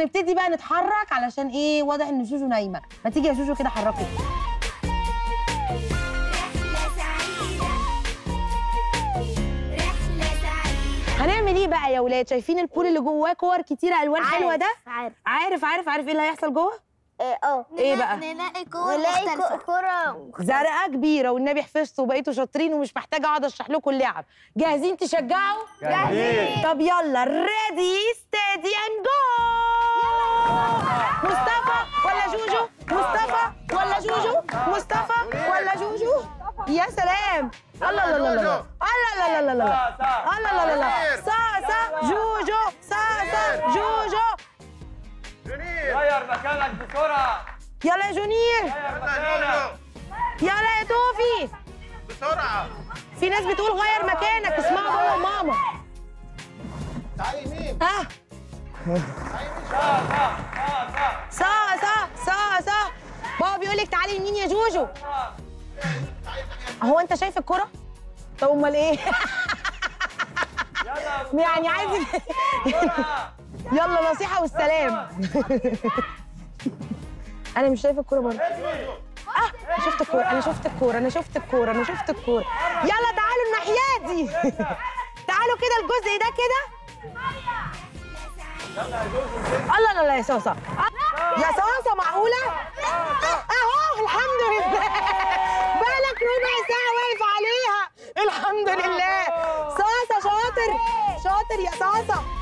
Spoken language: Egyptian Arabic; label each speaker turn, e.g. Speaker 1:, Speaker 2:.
Speaker 1: نبتدي بقى نتحرك علشان ايه واضح ان جوجو نايمه ما تيجي يا جوجو كده حركي
Speaker 2: رحلة سعيدة رحلة سعيدة
Speaker 1: هنعمل ايه بقى يا ولاد شايفين البول اللي جواه كور كتيره الوان حلوه ده
Speaker 3: عارف
Speaker 1: عارف عارف عارف ايه اللي هيحصل جوه
Speaker 3: ايه اه
Speaker 1: ايه بقى
Speaker 2: نلاقي كورة
Speaker 3: نلاقي
Speaker 2: مختلفة
Speaker 3: كو- كرة
Speaker 1: زرقاء كبيره والنبي حفظتوا وبقيتوا شاطرين ومش محتاجه اقعد اشرح لكم اللعب جاهزين تشجعوا
Speaker 4: جاهزين.
Speaker 1: طب يلا ريدي ستيدي اند جو مصطفى ولا جوجو مصطفى ولا جوجو مصطفى ولا جوجو يا سلام الله الله الله الله الله الله الله الله الله الله الله صا صا جوجو صا صا جوجو
Speaker 4: غير مكانك بسرعة
Speaker 1: يلا يا جونير
Speaker 4: غير مكانك
Speaker 1: يلا يا توفي
Speaker 5: بسرعة
Speaker 1: في ناس بتقول غير مكانك اسمعوا بابا وماما
Speaker 5: تعالي يمين
Speaker 1: ها صا صا صا صا بابا بيقول لك تعالي يمين يا جوجو هو انت شايف الكرة؟ طب امال ايه؟ يعني عايز يلا نصيحة والسلام انا مش شايفه الكورة برضه اه انا شفت الكورة انا شفت الكورة انا شفت الكورة انا شفت الكورة يلا تعالوا الناحية دي تعالوا كده الجزء ده كده الله لا لا يا صاصة يا صاصة معقولة؟ اهو الحمد لله بالك ربع ساعة واقف عليها الحمد لله صاصة شاطر شاطر يا صاصة